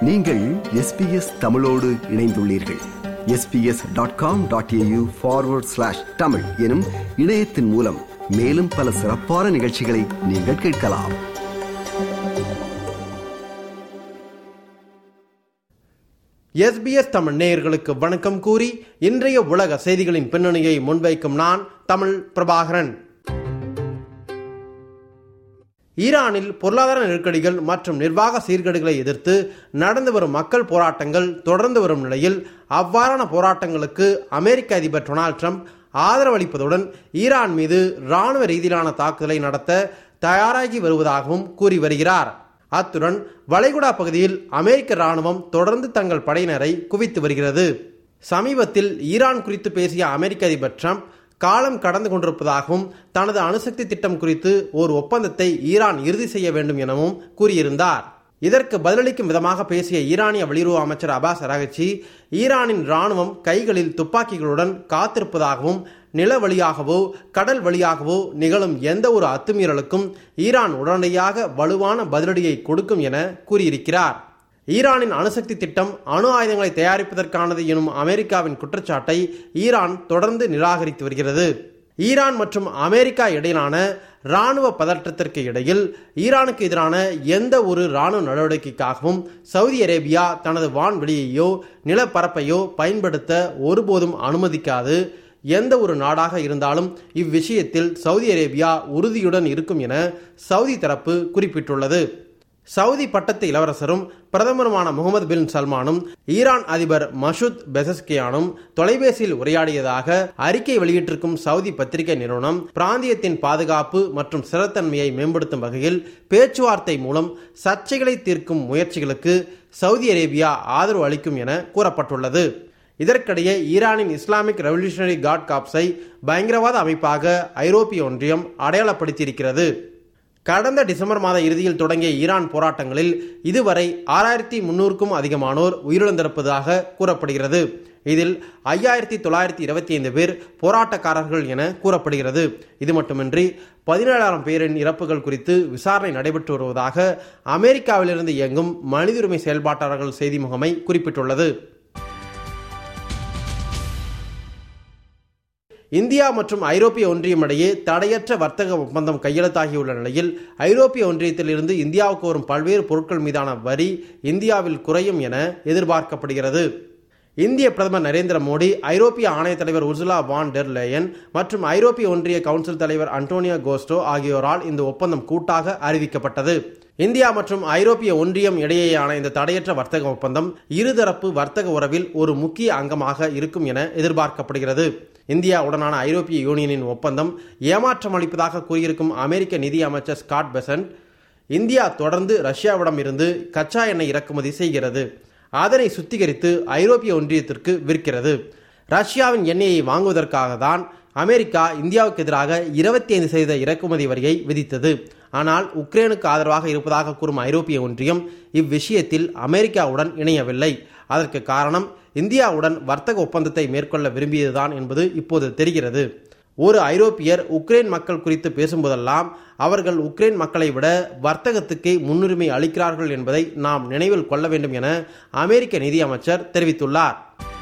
நீங்கள் எஸ்பிஎஸ் தமிழோடு இணைந்துள்ளீர்கள் SBS dot com dot AU forward slash Tamil எனும் இணையத்தின் மூலம் மேலும் பல சிறப்பான நிகழ்ச்சிகளை நீங்கள் கேட்கலாம் எஸ்பிஎஸ் தமிழ் நேயர்களுக்கு வணக்கம் கூறி இன்றைய உலக செய்திகளின் பின்னணியை முன்வைக்கும் நான் தமிழ் பிரபாகரன் ஈரானில் பொருளாதார நெருக்கடிகள் மற்றும் நிர்வாக சீர்கேடுகளை எதிர்த்து நடந்து வரும் மக்கள் போராட்டங்கள் தொடர்ந்து வரும் நிலையில் அவ்வாறான போராட்டங்களுக்கு அமெரிக்க அதிபர் டொனால்ட் ட்ரம்ப் ஆதரவளிப்பதுடன் ஈரான் மீது இராணுவ ரீதியிலான தாக்குதலை நடத்த தயாராகி வருவதாகவும் கூறி வருகிறார் அத்துடன் வளைகுடா பகுதியில் அமெரிக்க ராணுவம் தொடர்ந்து தங்கள் படையினரை குவித்து வருகிறது சமீபத்தில் ஈரான் குறித்து பேசிய அமெரிக்க அதிபர் ட்ரம்ப் காலம் கடந்து கொண்டிருப்பதாகவும் தனது அணுசக்தி திட்டம் குறித்து ஒரு ஒப்பந்தத்தை ஈரான் இறுதி செய்ய வேண்டும் எனவும் கூறியிருந்தார் இதற்கு பதிலளிக்கும் விதமாக பேசிய ஈரானிய வெளியுறவு அமைச்சர் அபாஸ் அரகச்சி ஈரானின் ராணுவம் கைகளில் துப்பாக்கிகளுடன் காத்திருப்பதாகவும் நில வழியாகவோ கடல் வழியாகவோ நிகழும் எந்த ஒரு அத்துமீறலுக்கும் ஈரான் உடனடியாக வலுவான பதிலடியை கொடுக்கும் என கூறியிருக்கிறார் ஈரானின் அணுசக்தி திட்டம் அணு ஆயுதங்களை தயாரிப்பதற்கானது எனும் அமெரிக்காவின் குற்றச்சாட்டை ஈரான் தொடர்ந்து நிராகரித்து வருகிறது ஈரான் மற்றும் அமெரிக்கா இடையிலான இராணுவ பதற்றத்திற்கு இடையில் ஈரானுக்கு எதிரான எந்த ஒரு இராணுவ நடவடிக்கைக்காகவும் சவுதி அரேபியா தனது வான்வெளியையோ நிலப்பரப்பையோ பயன்படுத்த ஒருபோதும் அனுமதிக்காது எந்த ஒரு நாடாக இருந்தாலும் இவ்விஷயத்தில் சவுதி அரேபியா உறுதியுடன் இருக்கும் என சவுதி தரப்பு குறிப்பிட்டுள்ளது சவுதி பட்டத்து இளவரசரும் பிரதமருமான முகமது பின் சல்மானும் ஈரான் அதிபர் மசூத் பெசஸ்கியானும் தொலைபேசியில் உரையாடியதாக அறிக்கை வெளியிட்டிருக்கும் சவுதி பத்திரிகை நிறுவனம் பிராந்தியத்தின் பாதுகாப்பு மற்றும் ஸ்திரத்தன்மையை மேம்படுத்தும் வகையில் பேச்சுவார்த்தை மூலம் சர்ச்சைகளை தீர்க்கும் முயற்சிகளுக்கு சவுதி அரேபியா ஆதரவு அளிக்கும் என கூறப்பட்டுள்ளது இதற்கிடையே ஈரானின் இஸ்லாமிக் ரெவல்யூஷனரி காட் காப்ஸை பயங்கரவாத அமைப்பாக ஐரோப்பிய ஒன்றியம் அடையாளப்படுத்தியிருக்கிறது கடந்த டிசம்பர் மாத இறுதியில் தொடங்கிய ஈரான் போராட்டங்களில் இதுவரை ஆறாயிரத்தி முன்னூறுக்கும் அதிகமானோர் உயிரிழந்திருப்பதாக கூறப்படுகிறது இதில் ஐயாயிரத்தி தொள்ளாயிரத்தி இருபத்தி ஐந்து பேர் போராட்டக்காரர்கள் என கூறப்படுகிறது இது மட்டுமின்றி பதினேழாயிரம் பேரின் இறப்புகள் குறித்து விசாரணை நடைபெற்று வருவதாக அமெரிக்காவிலிருந்து இயங்கும் மனித உரிமை செயல்பாட்டாளர்கள் செய்தி முகமை குறிப்பிட்டுள்ளது இந்தியா மற்றும் ஐரோப்பிய ஒன்றியம் இடையே தடையற்ற வர்த்தக ஒப்பந்தம் கையெழுத்தாகியுள்ள நிலையில் ஐரோப்பிய ஒன்றியத்திலிருந்து இந்தியாவுக்கு வரும் பல்வேறு பொருட்கள் மீதான வரி இந்தியாவில் குறையும் என எதிர்பார்க்கப்படுகிறது இந்திய பிரதமர் நரேந்திர மோடி ஐரோப்பிய ஆணைய தலைவர் உர்சுலா வான் டெர் லேயன் மற்றும் ஐரோப்பிய ஒன்றிய கவுன்சில் தலைவர் அன்டோனியோ கோஸ்டோ ஆகியோரால் இந்த ஒப்பந்தம் கூட்டாக அறிவிக்கப்பட்டது இந்தியா மற்றும் ஐரோப்பிய ஒன்றியம் இடையேயான இந்த தடையற்ற வர்த்தக ஒப்பந்தம் இருதரப்பு வர்த்தக உறவில் ஒரு முக்கிய அங்கமாக இருக்கும் என எதிர்பார்க்கப்படுகிறது இந்தியாவுடனான ஐரோப்பிய யூனியனின் ஒப்பந்தம் ஏமாற்றம் அளிப்பதாக கூறியிருக்கும் அமெரிக்க நிதி அமைச்சர் ஸ்காட் பெசன்ட் இந்தியா தொடர்ந்து ரஷ்யாவிடம் இருந்து கச்சா எண்ணெய் இறக்குமதி செய்கிறது அதனை சுத்திகரித்து ஐரோப்பிய ஒன்றியத்திற்கு விற்கிறது ரஷ்யாவின் எண்ணெயை வாங்குவதற்காக தான் அமெரிக்கா இந்தியாவுக்கு எதிராக இருபத்தி ஐந்து சதவீத இறக்குமதி வரியை விதித்தது ஆனால் உக்ரைனுக்கு ஆதரவாக இருப்பதாக கூறும் ஐரோப்பிய ஒன்றியம் இவ்விஷயத்தில் அமெரிக்காவுடன் இணையவில்லை அதற்கு காரணம் இந்தியாவுடன் வர்த்தக ஒப்பந்தத்தை மேற்கொள்ள விரும்பியதுதான் என்பது இப்போது தெரிகிறது ஒரு ஐரோப்பியர் உக்ரைன் மக்கள் குறித்து பேசும்போதெல்லாம் அவர்கள் உக்ரைன் மக்களை விட வர்த்தகத்துக்கே முன்னுரிமை அளிக்கிறார்கள் என்பதை நாம் நினைவில் கொள்ள வேண்டும் என அமெரிக்க நிதி அமைச்சர் தெரிவித்துள்ளார்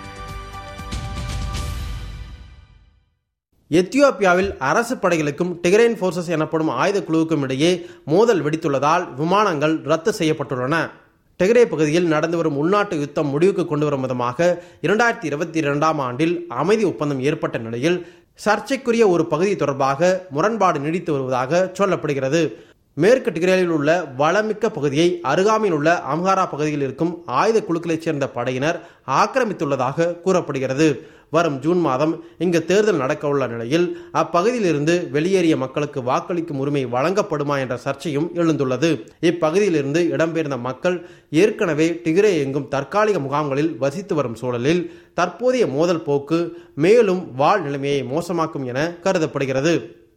எத்தியோப்பியாவில் அரசு படைகளுக்கும் டிகரைன் போர்சஸ் எனப்படும் ஆயுத குழுவுக்கும் இடையே மோதல் வெடித்துள்ளதால் விமானங்கள் ரத்து செய்யப்பட்டுள்ளன டெகரே பகுதியில் நடந்து வரும் உள்நாட்டு யுத்தம் முடிவுக்கு கொண்டு வரும் விதமாக இரண்டாயிரத்தி இருபத்தி இரண்டாம் ஆண்டில் அமைதி ஒப்பந்தம் ஏற்பட்ட நிலையில் சர்ச்சைக்குரிய ஒரு பகுதி தொடர்பாக முரண்பாடு நீடித்து வருவதாக சொல்லப்படுகிறது மேற்கு டிகிரேலில் உள்ள வளமிக்க பகுதியை அருகாமையில் உள்ள அம்ஹாரா பகுதியில் இருக்கும் ஆயுத குழுக்களைச் சேர்ந்த படையினர் ஆக்கிரமித்துள்ளதாக கூறப்படுகிறது வரும் ஜூன் மாதம் இங்கு தேர்தல் நடக்க உள்ள நிலையில் அப்பகுதியிலிருந்து வெளியேறிய மக்களுக்கு வாக்களிக்கும் உரிமை வழங்கப்படுமா என்ற சர்ச்சையும் எழுந்துள்ளது இப்பகுதியிலிருந்து இடம்பெயர்ந்த மக்கள் ஏற்கனவே டிகிரே எங்கும் தற்காலிக முகாம்களில் வசித்து வரும் சூழலில் தற்போதைய மோதல் போக்கு மேலும் வாழ் நிலைமையை மோசமாக்கும் என கருதப்படுகிறது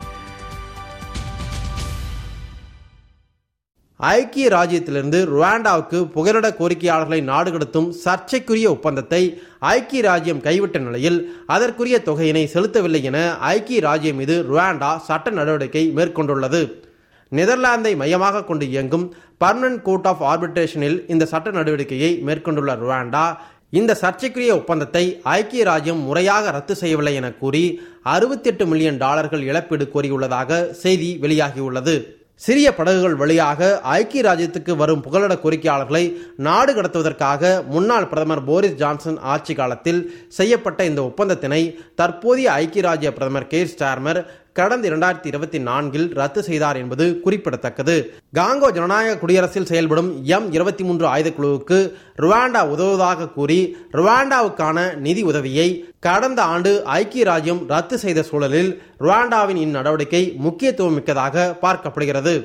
ஐக்கிய ராஜ்யத்திலிருந்து ருவாண்டாவுக்கு புகலிட கோரிக்கையாளர்களை நாடு கடத்தும் சர்ச்சைக்குரிய ஒப்பந்தத்தை ஐக்கிய ராஜ்யம் கைவிட்ட நிலையில் அதற்குரிய தொகையினை செலுத்தவில்லை என ஐக்கிய ராஜ்யம் மீது ருவாண்டா சட்ட நடவடிக்கை மேற்கொண்டுள்ளது நெதர்லாந்தை மையமாக கொண்டு இயங்கும் பர்மனன்ட் கோர்ட் ஆஃப் ஆர்பிட்ரேஷனில் இந்த சட்ட நடவடிக்கையை மேற்கொண்டுள்ள ருவாண்டா இந்த சர்ச்சைக்குரிய ஒப்பந்தத்தை ஐக்கிய ராஜ்யம் முறையாக ரத்து செய்யவில்லை என கூறி அறுபத்தி எட்டு மில்லியன் டாலர்கள் இழப்பீடு கோரியுள்ளதாக செய்தி வெளியாகியுள்ளது சிறிய படகுகள் வழியாக ஐக்கிய ராஜ்யத்துக்கு வரும் புகலிட கோரிக்கையாளர்களை நாடு கடத்துவதற்காக முன்னாள் பிரதமர் போரிஸ் ஜான்சன் ஆட்சி காலத்தில் செய்யப்பட்ட இந்த ஒப்பந்தத்தினை தற்போதைய ஐக்கிய ராஜ்ய பிரதமர் கேர் ஸ்டார்மர் கடந்த இரண்டாயிரத்தி இருபத்தி நான்கில் ரத்து செய்தார் என்பது குறிப்பிடத்தக்கது காங்கோ ஜனநாயக குடியரசில் செயல்படும் எம் இருபத்தி மூன்று ஆயுதக்குழுவுக்கு ருவாண்டா உதவுவதாக கூறி ருவாண்டாவுக்கான நிதி உதவியை கடந்த ஆண்டு ஐக்கிய ராஜ்யம் ரத்து செய்த சூழலில் ருவாண்டாவின் இந்நடவடிக்கை முக்கியத்துவம் மிக்கதாக பார்க்கப்படுகிறது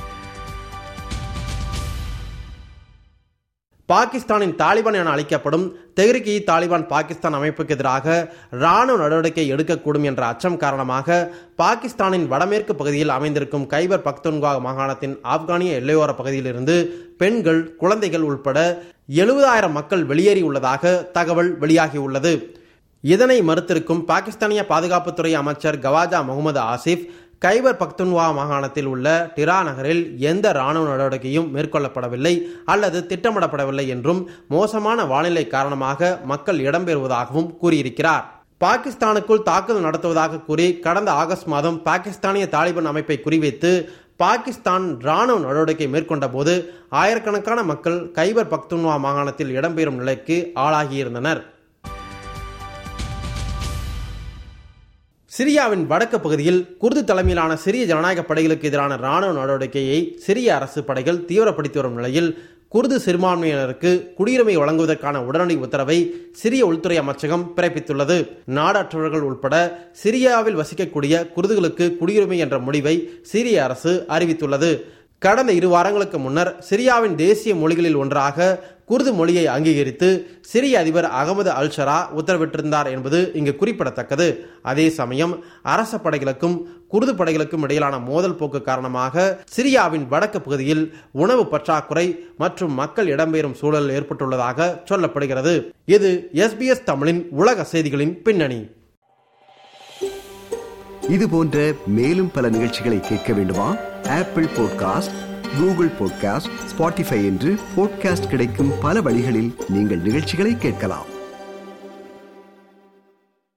பாகிஸ்தானின் தாலிபான் என அழைக்கப்படும் தெஹ்ரிக் இ தாலிபான் பாகிஸ்தான் அமைப்புக்கு எதிராக ராணுவ நடவடிக்கை எடுக்கக்கூடும் என்ற அச்சம் காரணமாக பாகிஸ்தானின் வடமேற்கு பகுதியில் அமைந்திருக்கும் கைபர் பக்துன்கா மாகாணத்தின் ஆப்கானிய எல்லையோர பகுதியிலிருந்து பெண்கள் குழந்தைகள் உட்பட எழுபதாயிரம் மக்கள் வெளியேறியுள்ளதாக தகவல் வெளியாகியுள்ளது இதனை மறுத்திருக்கும் பாகிஸ்தானிய பாதுகாப்புத்துறை அமைச்சர் கவாஜா முகமது ஆசிப் கைபர் பக்துன்வா மாகாணத்தில் உள்ள டிரா நகரில் எந்த ராணுவ நடவடிக்கையும் மேற்கொள்ளப்படவில்லை அல்லது திட்டமிடப்படவில்லை என்றும் மோசமான வானிலை காரணமாக மக்கள் இடம்பெறுவதாகவும் கூறியிருக்கிறார் பாகிஸ்தானுக்குள் தாக்குதல் நடத்துவதாக கூறி கடந்த ஆகஸ்ட் மாதம் பாகிஸ்தானிய தாலிபான் அமைப்பை குறிவைத்து பாகிஸ்தான் ராணுவ நடவடிக்கை மேற்கொண்ட போது ஆயிரக்கணக்கான மக்கள் கைபர் பக்துன்வா மாகாணத்தில் இடம்பெறும் நிலைக்கு ஆளாகியிருந்தனர் சிரியாவின் வடக்கு பகுதியில் குர்து தலைமையிலான சிரிய ஜனநாயக படைகளுக்கு எதிரான ராணுவ நடவடிக்கையை சிரிய அரசு படைகள் தீவிரப்படுத்தி வரும் நிலையில் குர்து சிறுபான்மையினருக்கு குடியுரிமை வழங்குவதற்கான உடனடி உத்தரவை சிரிய உள்துறை அமைச்சகம் பிறப்பித்துள்ளது நாடற்றவர்கள் உட்பட சிரியாவில் வசிக்கக்கூடிய குர்துகளுக்கு குடியுரிமை என்ற முடிவை சிரிய அரசு அறிவித்துள்ளது கடந்த இரு வாரங்களுக்கு முன்னர் சிரியாவின் தேசிய மொழிகளில் ஒன்றாக குர்து மொழியை அங்கீகரித்து சிரிய அதிபர் அகமது அல் ஷரா உத்தரவிட்டிருந்தார் என்பது இங்கு குறிப்பிடத்தக்கது அதே சமயம் அரச படைகளுக்கும் குர்து படைகளுக்கும் இடையிலான மோதல் போக்கு காரணமாக சிரியாவின் வடக்கு பகுதியில் உணவு பற்றாக்குறை மற்றும் மக்கள் இடம்பெயரும் சூழல் ஏற்பட்டுள்ளதாக சொல்லப்படுகிறது இது எஸ்பிஎஸ் தமிழின் உலக செய்திகளின் பின்னணி இது போன்ற மேலும் பல நிகழ்ச்சிகளை கேட்க வேண்டுமா Apple podcast Google podcast Spotify என்று பாட்காஸ்ட் கிடைக்கும் பல வழிகளில் நீங்கள் நிகழ்ச்சிகளை கேட்கலாம்